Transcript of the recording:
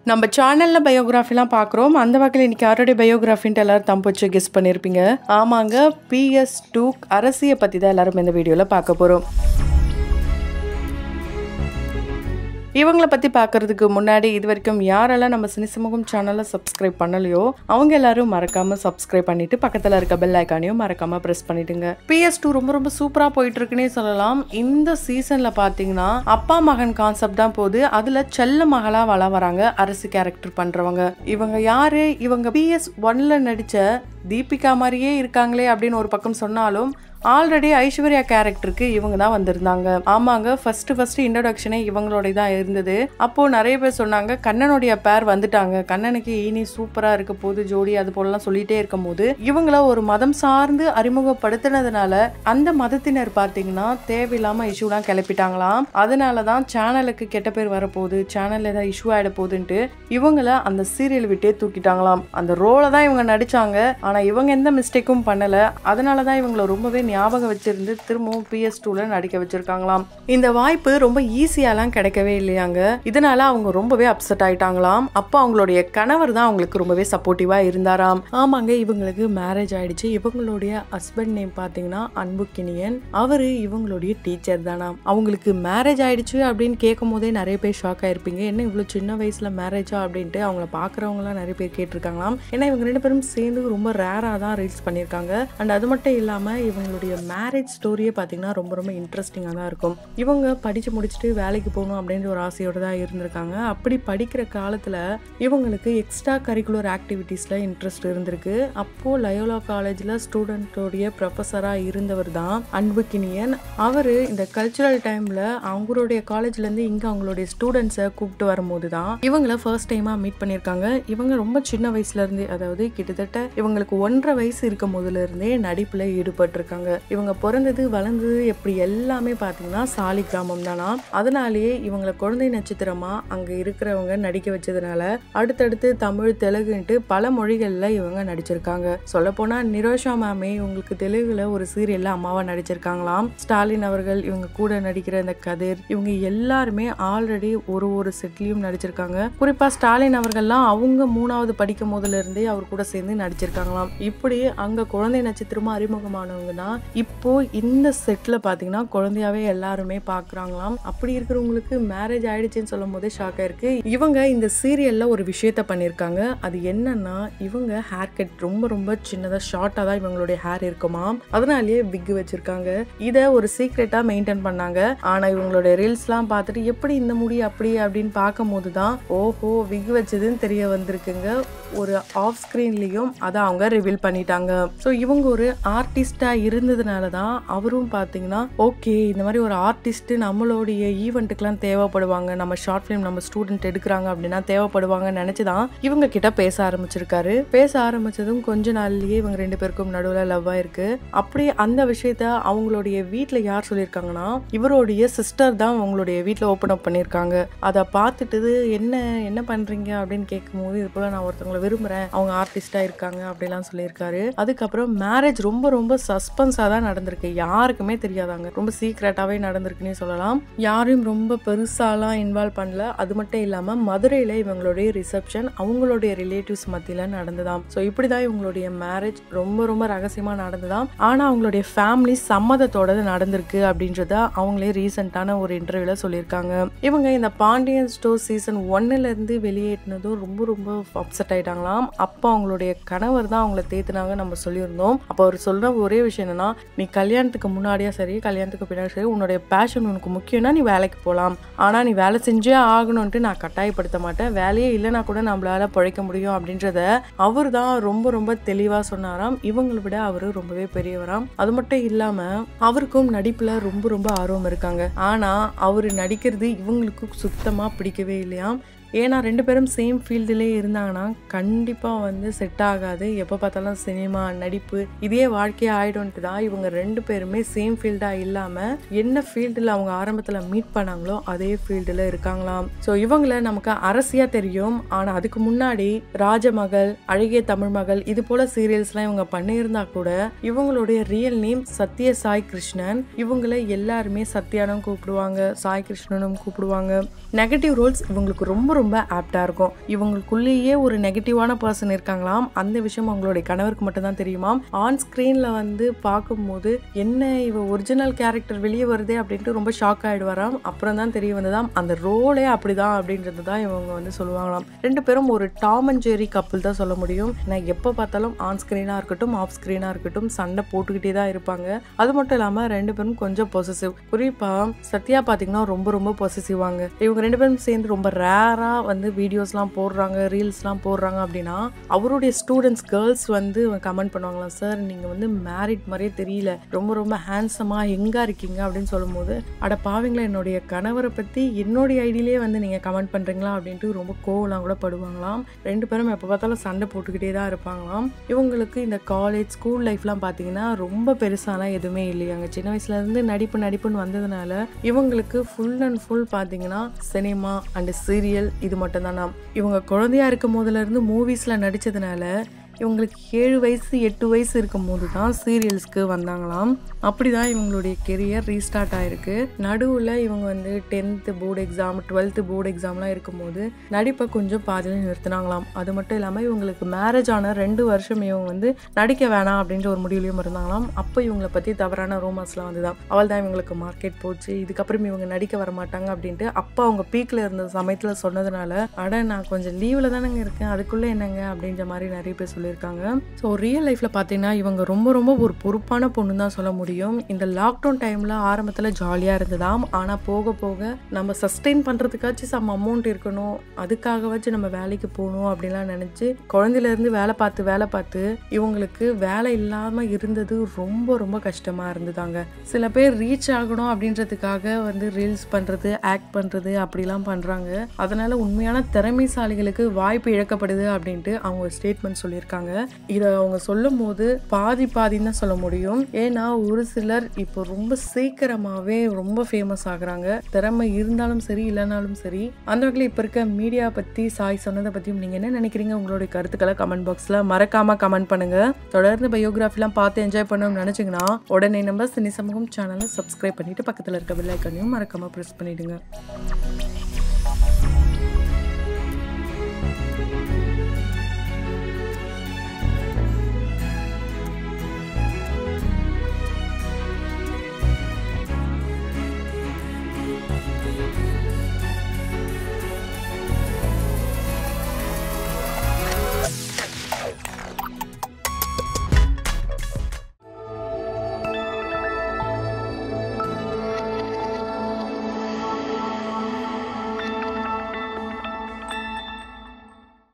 நம்ம சேனல்ல பயோகிராஃபிலாம் பார்க்குறோம் அந்த வகையில் இன்னைக்கு யாருடைய பயோகிராஃபின்ட்டு எல்லாரும் தம்பு வச்சு கெஸ் பண்ணியிருப்பீங்க ஆமாங்க பிஎஸ் டூ அரசியை பற்றி தான் எல்லாரும் இந்த வீடியோவில் பார்க்க போகிறோம் இவங்களை பற்றி பார்க்கறதுக்கு முன்னாடி இது வரைக்கும் யாரெல்லாம் நம்ம சினிசமூகம் சேனலை சப்ஸ்கிரைப் பண்ணலையோ அவங்க எல்லாரும் மறக்காம சப்ஸ்கிரைப் பண்ணிட்டு பக்கத்தில் இருக்க பெல் ஐக்கானையும் மறக்காம ப்ரெஸ் பண்ணிடுங்க பிஎஸ் டூ ரொம்ப ரொம்ப சூப்பராக போயிட்டு இருக்குன்னே சொல்லலாம் இந்த சீசன்ல பார்த்தீங்கன்னா அப்பா மகன் கான்செப்ட் தான் போகுது அதுல செல்ல மகளா வள வராங்க அரசு கேரக்டர் பண்றவங்க இவங்க யாரு இவங்க பிஎஸ் ஒன்ல நடிச்ச தீபிகா மாதிரியே இருக்காங்களே அப்படின்னு ஒரு பக்கம் சொன்னாலும் ஆல்ரெடி ஐஸ்வர்யா கேரக்டருக்கு இவங்க தான் வந்திருந்தாங்க ஆமாங்க ஃபர்ஸ்ட் ஃபர்ஸ்ட் இன்ட்ரடக்ஷனே இவங்களோட தான் இருந்தது அப்போ நிறைய பேர் சொன்னாங்க கண்ணனுடைய பேர் வந்துட்டாங்க கண்ணனுக்கு இனி சூப்பரா இருக்க போது ஜோடி அது போலலாம் சொல்லிட்டே இருக்கும் போது இவங்கள ஒரு மதம் சார்ந்து அறிமுகப்படுத்தினதுனால அந்த மதத்தினர் பார்த்தீங்கன்னா தேவையில்லாம இஷ்யூலாம் கிளப்பிட்டாங்களாம் அதனால தான் சேனலுக்கு கெட்ட பேர் வரப்போகுது சேனல்ல ஏதாவது இஷ்யூ ஆயிட போகுதுன்ட்டு இவங்கள அந்த சீரியல் விட்டே தூக்கிட்டாங்களாம் அந்த ரோலை தான் இவங்க நடிச்சாங்க ஆனா இவங்க எந்த மிஸ்டேக்கும் பண்ணல அதனால தான் இவங்கள ரொம்பவே ஞாபகம் வச்சிருந்து திரும்பவும் பிஎஸ் டூல நடிக்க வச்சிருக்காங்களாம் இந்த வாய்ப்பு ரொம்ப ஈஸியாலாம் கிடைக்கவே இல்லையாங்க இதனால அவங்க ரொம்பவே அப்செட் ஆயிட்டாங்களாம் அப்போ அவங்களுடைய கணவர் தான் அவங்களுக்கு ரொம்பவே சப்போர்ட்டிவா இருந்தாராம் ஆமாங்க இவங்களுக்கு மேரேஜ் ஆயிடுச்சு இவங்களுடைய ஹஸ்பண்ட் நேம் பாத்தீங்கன்னா அன்புக்கினியன் அவரு இவங்களுடைய டீச்சர் தானாம் அவங்களுக்கு மேரேஜ் ஆயிடுச்சு அப்படின்னு கேட்கும் போதே நிறைய பேர் ஷாக் ஆயிருப்பீங்க என்ன இவ்வளவு சின்ன வயசுல மேரேஜா அப்படின்ட்டு அவங்கள பாக்குறவங்களாம் நிறைய பேர் கேட்டிருக்காங்களாம் ஏன்னா இவங்க ரெண்டு பேரும் சேர்ந்து ரொம்ப ரேரா தான் ரீல்ஸ் பண்ணியிருக்காங்க அண்ட் அது மட்டும் இல்லாம இவங்களுடைய மேரேஜ் ஸ்டோரியே பார்த்தீங்கன்னா ரொம்ப ரொம்ப இன்ட்ரெஸ்டிங்காக தான் இருக்கும் இவங்க படித்து முடிச்சுட்டு வேலைக்கு போகணும் அப்படின்ற ஒரு ஆசையோடு தான் இருந்திருக்காங்க அப்படி படிக்கிற காலத்தில் இவங்களுக்கு எக்ஸ்ட்ரா கரிக்குலர் ஆக்டிவிட்டீஸில் இன்ட்ரெஸ்ட் இருந்திருக்கு அப்போது லயோலா காலேஜில் ஸ்டூடெண்ட்டோடைய ப்ரொஃபஸராக இருந்தவர் தான் அன்புக்கினியன் அவர் இந்த கல்ச்சுரல் டைமில் அவங்களுடைய காலேஜ்லேருந்து இங்கே அவங்களுடைய ஸ்டூடெண்ட்ஸை கூப்பிட்டு வரும்போது தான் இவங்கள ஃபர்ஸ்ட் டைமாக மீட் பண்ணியிருக்காங்க இவங்க ரொம்ப சின்ன வயசுலேருந்தே அதாவது கிட்டத்தட்ட இவங்களுக்கு ஒன்றரை வயசு இருக்கும் போதுலேருந்தே நடிப்பில் ஈடுபட்டிருக்காங்க இவங்க பிறந்தது வளர்ந்தது எப்படி எல்லாமே பார்த்தீங்கன்னா சாலி கிராமம் தானா அதனாலேயே இவங்களை குழந்தை நட்சத்திரமா அங்கே இருக்கிறவங்க நடிக்க வச்சதுனால அடுத்தடுத்து தமிழ் தெலுங்குன்ட்டு பல மொழிகளில் இவங்க நடிச்சிருக்காங்க சொல்லப்போனா நிரோஷா மேமே இவங்களுக்கு தெலுங்குல ஒரு சீரியல்ல அம்மாவா நடிச்சிருக்காங்களாம் ஸ்டாலின் அவர்கள் இவங்க கூட நடிக்கிற இந்த கதிர் இவங்க எல்லாருமே ஆல்ரெடி ஒரு ஒரு செட்லயும் நடிச்சிருக்காங்க குறிப்பா ஸ்டாலின் அவர்கள்லாம் அவங்க மூணாவது படிக்கும் போதுல இருந்தே அவர் கூட சேர்ந்து நடிச்சிருக்காங்களாம் இப்படி அங்க குழந்தை நட்சத்திரமா அறிமுகமானவங்க தான் இப்போ இந்த செட்ல பாத்தீங்கன்னா குழந்தையாவே எல்லாருமே பாக்குறாங்களாம் அப்படி இருக்கிறவங்களுக்கு மேரேஜ் ஆயிடுச்சுன்னு சொல்லும் போதே ஷாக் ஆயிருக்கு இவங்க இந்த சீரியல்ல ஒரு விஷயத்த பண்ணிருக்காங்க அது என்னன்னா இவங்க ஹேர் கட் ரொம்ப ரொம்ப சின்னதா ஷார்ட்டா தான் இவங்களுடைய ஹேர் இருக்குமாம் அதனாலேயே விக் வச்சிருக்காங்க இதை ஒரு சீக்ரெட்டா மெயின்டைன் பண்ணாங்க ஆனா இவங்களுடைய ரீல்ஸ்லாம் பார்த்துட்டு எப்படி இந்த முடி அப்படி அப்படின்னு பார்க்கும் போது தான் ஓஹோ விக் வச்சதுன்னு தெரிய வந்திருக்குங்க ஒரு ஆஃப் ஸ்க்ரீன்லேயும் அதை அவங்க ரிவீல் பண்ணிட்டாங்க ஸோ இவங்க ஒரு ஆர்டிஸ்டாக இருந்ததுனால தான் அவரும் பார்த்தீங்கன்னா ஓகே இந்த மாதிரி ஒரு ஆர்டிஸ்ட் நம்மளுடைய ஈவெண்ட்டுக்கெலாம் தேவைப்படுவாங்க நம்ம ஷார்ட் ஃபிலிம் நம்ம ஸ்டூடெண்ட் எடுக்கிறாங்க அப்படின்னா தேவைப்படுவாங்கன்னு நினச்சி தான் இவங்க கிட்ட பேச ஆரம்பிச்சிருக்காரு பேச ஆரம்பிச்சதும் கொஞ்ச நாள்லயே இவங்க ரெண்டு பேருக்கும் நடுவில் லவ் ஆயிருக்கு அப்படி அந்த விஷயத்த அவங்களுடைய வீட்டில் யார் சொல்லியிருக்காங்கன்னா இவருடைய சிஸ்டர் தான் அவங்களுடைய வீட்டில் ஓப்பன் அப் பண்ணியிருக்காங்க அதை பார்த்துட்டு என்ன என்ன பண்ணுறீங்க அப்படின்னு கேட்கும்போது இது போல் நான் ஒருத்தவங்களை விரும்புகிறேன் அவங்க ஆர்டிஸ்டாக இருக்காங்க அப்படிலாம் சொல்லியிருக்காரு அதுக்கப்புறம் மேரேஜ் ரொம்ப ரொம்ப சஸ்பென்ஸாக தான் நடந்திருக்கு யாருக்குமே தெரியாதாங்க ரொம்ப சீக்ரெட்டாகவே நடந்திருக்குன்னே சொல்லலாம் யாரையும் ரொம்ப பெருசாலாம் இன்வால்வ் பண்ணல அது மட்டும் இல்லாமல் மதுரையில் இவங்களுடைய ரிசப்ஷன் அவங்களுடைய ரிலேட்டிவ்ஸ் மத்தியில் நடந்ததாம் ஸோ இப்படி தான் இவங்களுடைய மேரேஜ் ரொம்ப ரொம்ப ரகசியமாக நடந்ததாம் ஆனால் அவங்களுடைய ஃபேமிலி சம்மதத்தோட நடந்திருக்கு அப்படின்றத அவங்களே ரீசெண்டான ஒரு இன்டர்வியூல சொல்லியிருக்காங்க இவங்க இந்த பாண்டியன் ஸ்டோர் சீசன் ஒன்னுலேருந்து வெளியேற்றினதும் ரொம்ப ரொம்ப அப்செட் ஆயிட்டாங்களாம் அப்போ அவங்களுடைய கணவர் தான் அவங்கள தேத்துனாங்க நம்ம சொல்லியிருந்தோம் அப்போ அவர் சொல்ற ஒரே விஷயம் என்னன்னா நீ கல்யாணத்துக்கு முன்னாடியா சரி கல்யாணத்துக்கு பின்னாடி சரி உன்னுடைய பேஷன் உனக்கு முக்கியம்னா நீ வேலைக்கு போகலாம் ஆனால் நீ வேலை செஞ்சே ஆகணும்ட்டு நான் கட்டாயப்படுத்த மாட்டேன் வேலையே இல்லைனா கூட நம்மளால பிழைக்க முடியும் அப்படின்றத அவர் தான் ரொம்ப ரொம்ப தெளிவாக சொன்னாராம் இவங்களை விட அவர் ரொம்பவே பெரியவராம் அது மட்டும் இல்லாமல் அவருக்கும் நடிப்பில் ரொம்ப ரொம்ப ஆர்வம் இருக்காங்க ஆனால் அவர் நடிக்கிறது இவங்களுக்கு சுத்தமாக பிடிக்கவே இல்லையாம் ஏன்னா ரெண்டு பேரும் சேம் ஃபீல்டுலே இருந்தாங்கன்னா கண்டிப்பாக வந்து செட் ஆகாது எப்போ பார்த்தாலும் சினிமா நடிப்பு இதே வாழ்க்கையாக ஆயிடும்ட்டு தான் இவங்க ரெண்டு பேருமே சேம் ஃபீல்டாக இல்லாமல் என்ன ஃபீல்டில் அவங்க ஆரம்பத்தில் மீட் பண்ணாங்களோ அதே ஃபீல்டில் இருக்காங்களாம் ஸோ இவங்கள நமக்கு அரசியாக தெரியும் ஆனால் அதுக்கு முன்னாடி ராஜமகள் அழகிய தமிழ் மகள் இது போல சீரியல்ஸ்லாம் இவங்க பண்ணியிருந்தா கூட இவங்களுடைய ரியல் நேம் சத்ய சாய் கிருஷ்ணன் இவங்களை எல்லாருமே சத்யானும் கூப்பிடுவாங்க சாய் கிருஷ்ணனும் கூப்பிடுவாங்க நெகட்டிவ் ரோல்ஸ் இவங்களுக்கு ரொம்ப ரொம்ப ரொம்ப ஆப்டாக இருக்கும் இவங்களுக்குள்ளேயே ஒரு நெகட்டிவான பர்சன் இருக்காங்களாம் அந்த விஷயம் அவங்களுடைய கணவருக்கு மட்டும்தான் தெரியுமாம் ஆன் ஸ்க்ரீனில் வந்து பார்க்கும்போது என்ன இவ ஒரிஜினல் கேரக்டர் வெளியே வருதே அப்படின்ட்டு ரொம்ப ஷாக் ஆகிடுவாராம் அப்புறம் தான் தெரிய வந்ததாம் அந்த ரோலே அப்படிதான் அப்படின்றது தான் இவங்க வந்து சொல்லுவாங்களாம் ரெண்டு பேரும் ஒரு டாம் அண்ட் ஜெரி கப்பல் தான் சொல்ல முடியும் நான் எப்போ பார்த்தாலும் ஆன் ஸ்க்ரீனாக இருக்கட்டும் ஆஃப் ஸ்க்ரீனாக இருக்கட்டும் சண்டை போட்டுக்கிட்டே தான் இருப்பாங்க அது மட்டும் இல்லாமல் ரெண்டு பேரும் கொஞ்சம் பொசசிவ் குறிப்பாக சத்யா பார்த்தீங்கன்னா ரொம்ப ரொம்ப பொசசிவாங்க இவங்க ரெண்டு பேரும் சேர்ந்து ரொம்ப ரேராக வந்து வீடியோஸ்லாம் போடுறாங்க ரீல்ஸ்லாம் போடுறாங்க அப்படின்னா அவருடைய ஸ்டூடெண்ட்ஸ் கேர்ள்ஸ் வந்து கமெண்ட் பண்ணுவாங்களாம் சார் நீங்கள் வந்து மேரிட் மாதிரியே தெரியல ரொம்ப ரொம்ப ஹேண்ட்ஸமாக எங்கே இருக்கீங்க அப்படின்னு சொல்லும்போது அட பாவீங்களா என்னுடைய கணவரை பற்றி என்னுடைய ஐடியிலே வந்து நீங்கள் கமெண்ட் பண்ணுறீங்களா அப்படின்ட்டு ரொம்ப கோவலாம் கூட படுவாங்களாம் ரெண்டு பேரும் எப்போ பார்த்தாலும் சண்டை போட்டுக்கிட்டே தான் இருப்பாங்களாம் இவங்களுக்கு இந்த காலேஜ் ஸ்கூல் லைஃப்லாம் பார்த்தீங்கன்னா ரொம்ப பெருசாலாம் எதுவுமே இல்லையாங்க சின்ன வயசுலேருந்து நடிப்பு நடிப்புன்னு வந்ததுனால இவங்களுக்கு ஃபுல் அண்ட் ஃபுல் பார்த்தீங்கன்னா சினிமா அண்ட் சீரியல் இது மட்டும் தானா இவங்க குழந்தையா இருக்கும் போதுலேருந்து மூவிஸில் நடித்ததுனால இவங்களுக்கு ஏழு வயசு எட்டு வயசு இருக்கும் போது தான் சீரியல்ஸ்க்கு வந்தாங்களாம் அப்படி தான் இவங்களுடைய கெரியர் ரீஸ்டார்ட் ஆயிருக்கு நடுவில் இவங்க வந்து tenth board exam twelfth board எக்ஸாம்லாம் இருக்கும்போது நடிப்பை கொஞ்சம் பாதியில் நிறுத்தினாங்களாம் அது மட்டும் இல்லாமல் இவங்களுக்கு மேரேஜ் ஆன ரெண்டு வருஷம் இவங்க வந்து நடிக்க வேணாம் அப்படின்ற ஒரு முடிவுலையும் இருந்தாங்களாம் அப்போ இவங்களை பற்றி தவறான ரூமர்ஸ்லாம் வந்து தான் அவள் தான் இவங்களுக்கு மார்க்கெட் போச்சு இதுக்கப்புறம் இவங்க நடிக்க வர மாட்டாங்க அப்படின்ட்டு அப்போ அவங்க பீக்கில் இருந்த சமயத்தில் சொன்னதுனால அட நான் கொஞ்சம் லீவில் தானேங்க இருக்கேன் அதுக்குள்ளே என்னங்க அப்படின்ற மாதிரி நிறைய பேர் சொல்லியிருக்காங்க ஸோ ரியல் லைஃப்பில் பார்த்தீங்கன்னா இவங்க ரொம்ப ரொம்ப ஒரு பொறுப்பான பொண்ணு தான் சொல்ல முடியும் இந்த லாக்டவுன் டைமில் ஆரம்பத்தில் ஜாலியாக இருந்ததாம் ஆனால் போக போக நம்ம சஸ்டெயின் பண்ணுறதுக்காச்சும் சம் அமௌண்ட் இருக்கணும் அதுக்காகவாச்சும் நம்ம வேலைக்கு போகணும் அப்படின்லாம் நினச்சி குழந்தையிலேருந்து வேலை பார்த்து வேலை பார்த்து இவங்களுக்கு வேலை இல்லாமல் இருந்தது ரொம்ப ரொம்ப கஷ்டமாக இருந்ததாங்க சில பேர் ரீச் ஆகணும் அப்படின்றதுக்காக வந்து ரீல்ஸ் பண்ணுறது ஆக்ட் பண்ணுறது அப்படிலாம் பண்ணுறாங்க அதனால் உண்மையான திறமைசாலிகளுக்கு வாய்ப்பு இழக்கப்படுது அப்படின்ட்டு அவங்க ஒரு ஸ்டேட்மெண்ட் சொல்லியிருக்காங்க இதை அவங்க சொல்லும் போது பாதி பாதின்னு தான் சொல்ல முடியும் ஏன்னா ஒரு சிலர் இப்போ ரொம்ப சீக்கிரமாகவே ரொம்ப ஃபேமஸ் ஆகுறாங்க திறமை இருந்தாலும் சரி இல்லைனாலும் சரி அந்த வகையில் இப்போ இருக்க மீடியா பற்றி சாய் சொன்னதை பற்றியும் நீங்கள் என்ன நினைக்கிறீங்க உங்களுடைய கருத்துக்களை கமெண்ட் பாக்ஸில் மறக்காமல் கமெண்ட் பண்ணுங்கள் தொடர்ந்து பயோகிராஃபிலாம் பார்த்து என்ஜாய் பண்ணணும்னு நினச்சிங்கன்னா உடனே நம்ம சினி சமூகம் சேனலை சப்ஸ்கிரைப் பண்ணிட்டு பக்கத்தில் இருக்க பெல் ஐக்கனையும் மறக்காமல் ப்ரெஸ் பண்ணிடுங்க